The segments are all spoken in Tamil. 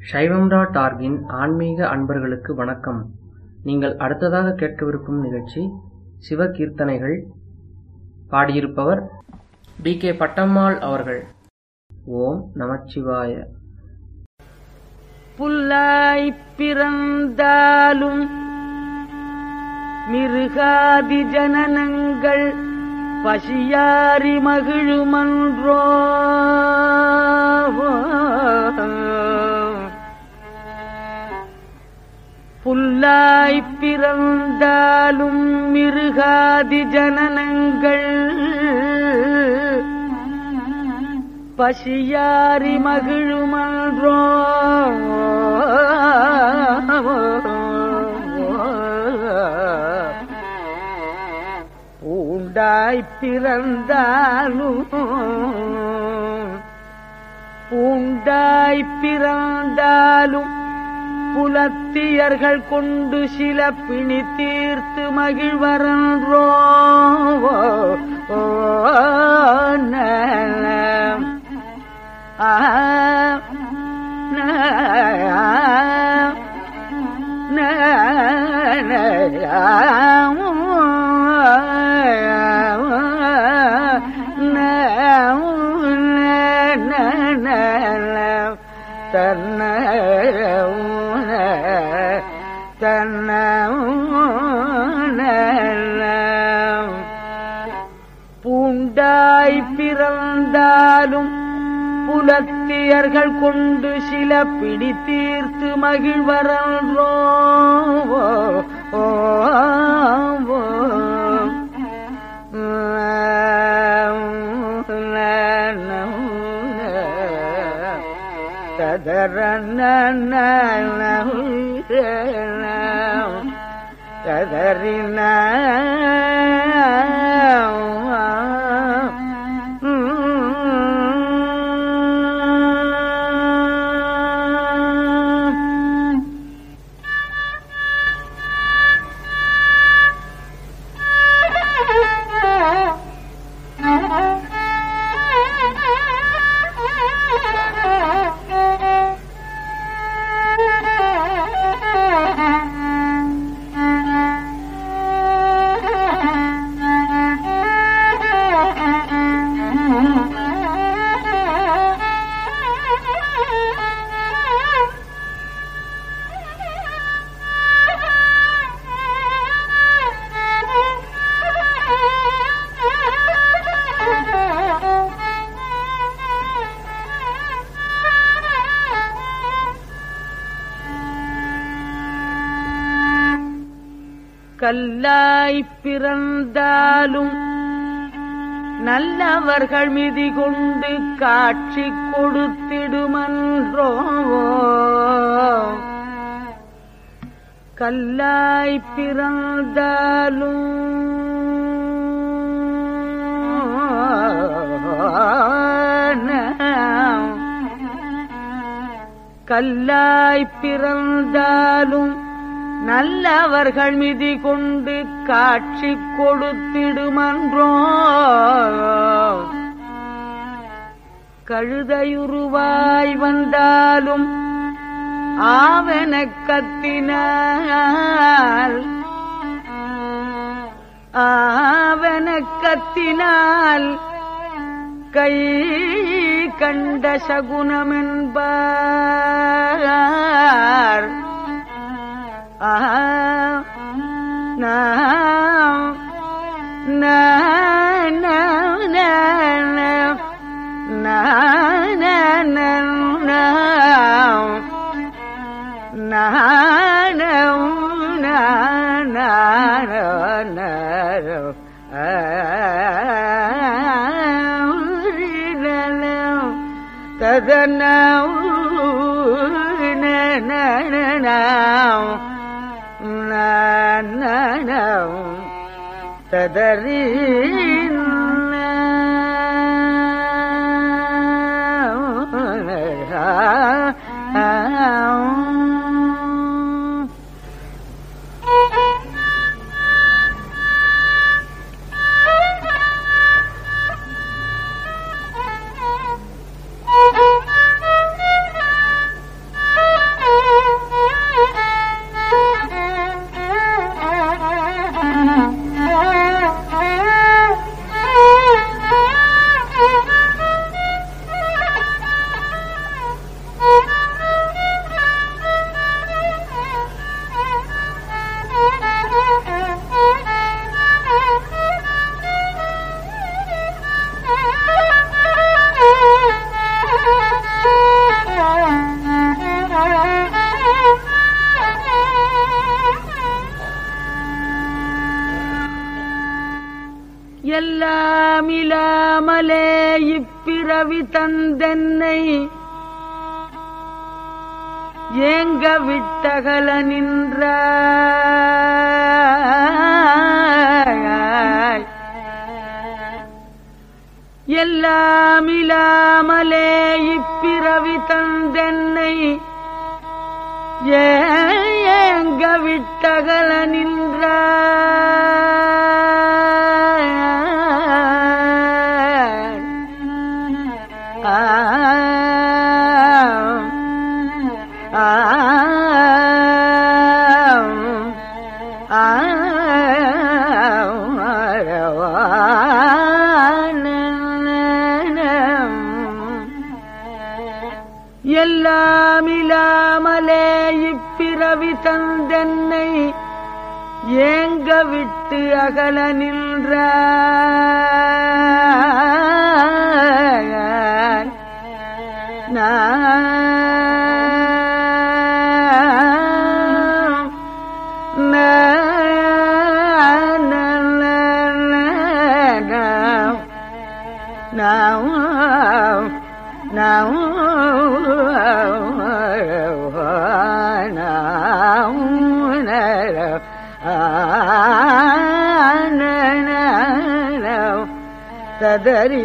சைவம்டா டார்கின் ஆன்மீக அன்பர்களுக்கு வணக்கம் நீங்கள் அடுத்ததாக கேட்கவிருக்கும் நிகழ்ச்சி சிவகீர்த்தனைகள் பாடியிருப்பவர் டி கே பட்டம்மாள் அவர்கள் ஓம் நமச்சிவாய புல்லாய்ப் பிறந்தாலும் மிருகாதி ஜனனங்கள் பசியாரி மகிழுமன்றோ புல்லாய்ப் பிறந்தாலும் மிருகாதி ஜனனங்கள் பசியாரி மகிழுமன்றோ பூண்டாய் பிறந்தாலும் பூண்டாய் பிறந்தாலும் புலத்தியர்கள் கொண்டு சில பிணி தீர்த்து மகிழ்வரன்றோ ஆ தன்ன தன்ன பூண்டாய் பிறந்தாலும் புலத்தியர்கள் கொண்டு சில பிடி தீர்த்து மகிழ்வரன்றோ கதறின கல்லாய் பிறந்தாலும் நல்லவர்கள் மிதி கொண்டு காட்சி கொடுத்திடுமன்றோ கல்லாய் பிறந்தாலும் கல்லாய் பிறந்தாலும் நல்லவர்கள் மிதி கொண்டு காட்சி கொடுத்திடுமன்றோ கழுதையுருவாய் வந்தாலும் ஆவன கத்தினால் ஆவன கத்தினால் கை கண்ட சகுனமென்பார் ததறி Thank you. எல்லாமிலாமலே இப்பிறவி தந்தென்னை ஏங்க விட்டகல நின்றாய் எல்லாமிலாமலே இப்பிறவி தந்தென்னை ஏங்க விட்டகல நின்றாய் எல்லாமிலாமலே இப்பிறவி தந்தென்னை ஏங்க விட்டு அகல நின்றாய் ததறி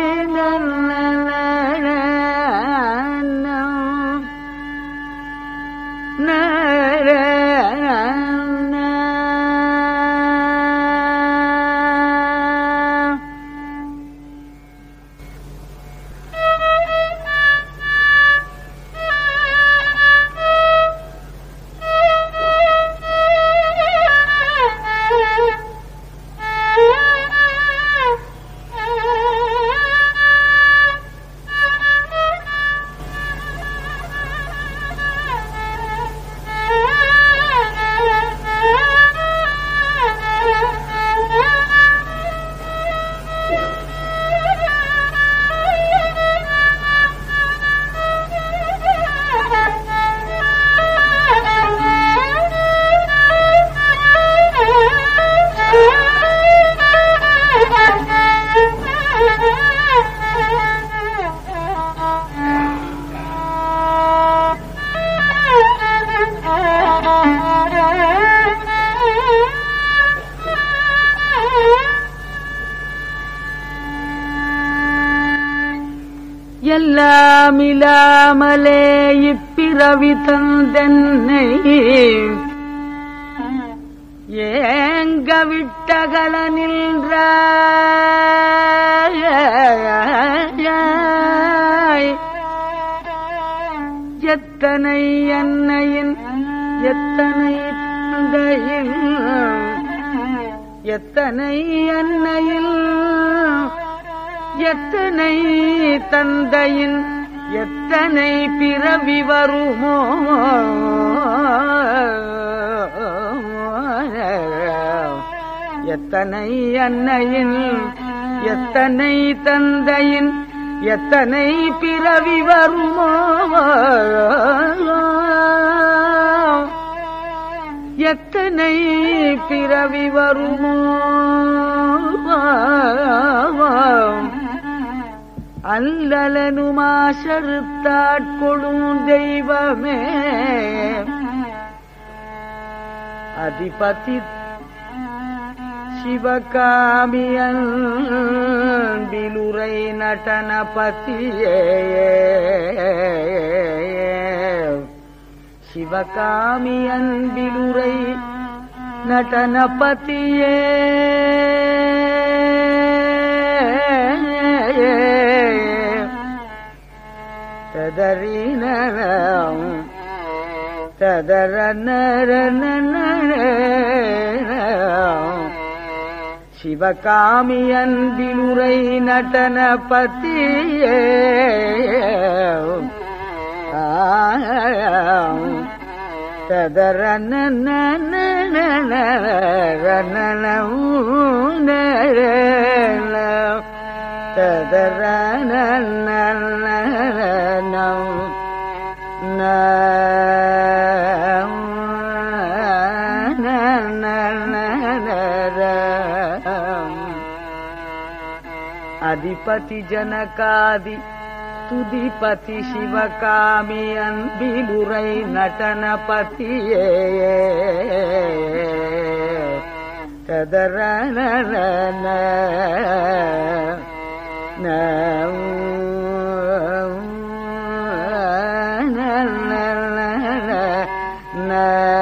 எல்லாமிலாமலே இப்பிறவி தந்தென்னை ஏங்க விட்டகல நின்றாய் எத்தனை என்னையின் எத்தனை தந்தையின் எத்தனை அன்னையில் எத்தனை தந்தையின் எத்தனை பிறவி வருமோ எத்தனை அன்னையின் எத்தனை தந்தையின் எத்தனை பிறவி வருமோ எத்தனை பிறவி வருமோ அல்லலனுமாசருத்தாட்கொடும் தெய்வமே அதிபதி சிவகாமியன் பிலுரை நடனபதியே சிவகாமியன் பிலுரை நடனபதியே ததறினம் ததர சிவகாமியன் பிலுரை நடனபதியே அதிபதி ஜனகாதி துதிபதி சிவகாமி அன்பிலுரை நடனபதியே ததரண ந